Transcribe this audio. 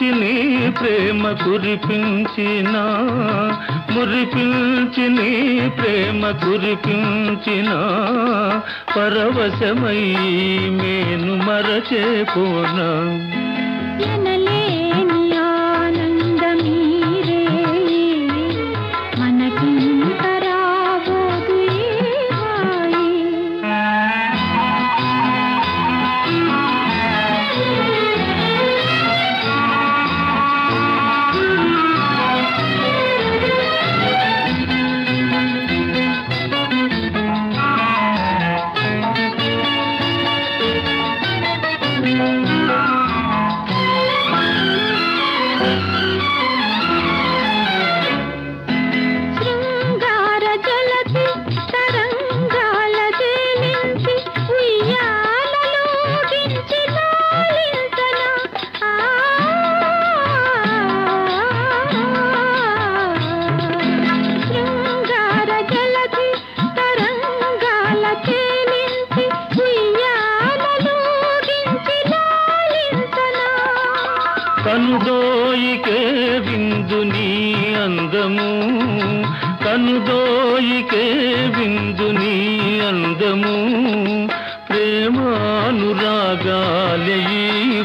నీ ప్రేమ కురిపించిన మురిపించి నీ ప్రేమ కురిపించిన పరవశమై మేను మరచేపోనా ఎనలేని ఆనందమీరే మనకింత రాబోదు ఈ హాయి. శృంగార జలధి తరంగాల తేలించి ఉయ్యాలలోగించి లాలింతన. ఆ శృంగార జలధి తరంగాల తేలించి ఉయ్యాలలోగించి లాలింతన. కనుదోయికే విందు నీ అందము కనుదోయికే విందు నీ అందము ప్రేమానురాగాలయీ